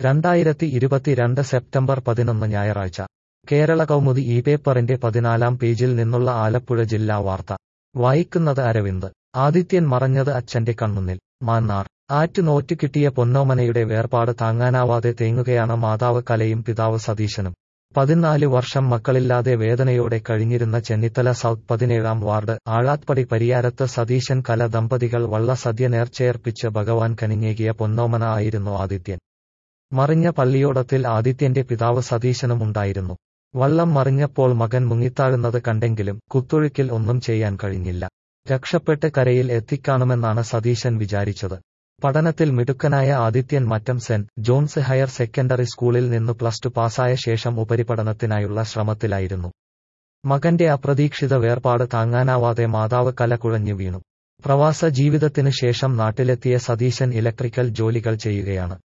രണ്ടായിരത്തി ഇരുപത്തിരണ്ട് സെപ്റ്റംബർ പതിനൊന്ന് ഞായറാഴ്ച കേരള കൗമുദി ഈ പേപ്പറിന്റെ പതിനാലാം പേജിൽ നിന്നുള്ള ആലപ്പുഴ ജില്ലാ വാർത്ത വായിക്കുന്നത് അരവിന്ദ് ആദിത്യൻ മറഞ്ഞത് അച്ഛന്റെ കണ്ണുന്നിൽ മാന്നാർ ആറ്റുനോറ്റ് കിട്ടിയ പൊന്നോമനയുടെ വേർപാട് താങ്ങാനാവാതെ തേങ്ങുകയാണ് മാതാവ് കലയും പിതാവ് സതീശനും പതിനാല് വർഷം മക്കളില്ലാതെ വേദനയോടെ കഴിഞ്ഞിരുന്ന ചെന്നിത്തല സൗത്ത് പതിനേഴാം വാർഡ് ആഴാത്പടി പരിയാരത്ത് സതീശൻ കല ദമ്പതികൾ വള്ള സദ്യ നേർച്ചയർപ്പിച്ച് ഭഗവാൻ കനിഞ്ഞേകിയ പൊന്നോമന ആയിരുന്നു ആദിത്യൻ മറിഞ്ഞ പള്ളിയോടത്തിൽ ആദിത്യന്റെ പിതാവ് സതീശനും ഉണ്ടായിരുന്നു വള്ളം മറിഞ്ഞപ്പോൾ മകൻ മുങ്ങിത്താഴുന്നത് കണ്ടെങ്കിലും കുത്തൊഴുക്കിൽ ഒന്നും ചെയ്യാൻ കഴിഞ്ഞില്ല രക്ഷപ്പെട്ട് കരയിൽ എത്തിക്കാണുമെന്നാണ് സതീശൻ വിചാരിച്ചത് പഠനത്തിൽ മിടുക്കനായ Adithyan Mattam saint John's higher secondary സ്കൂളിൽ നിന്ന് പ്ലസ് ടു പാസ്സായ ശേഷം ഉപരിപഠനത്തിനായുള്ള ശ്രമത്തിലായിരുന്നു മകന്റെ അപ്രതീക്ഷിത വേർപാട് താങ്ങാനാവാതെ മാതാവ് കല കുഴഞ്ഞു വീണു പ്രവാസ ജീവിതത്തിനു ശേഷം നാട്ടിലെത്തിയ സതീശൻ ഇലക്ട്രിക്കൽ ജോലികൾ ചെയ്യുകയാണ്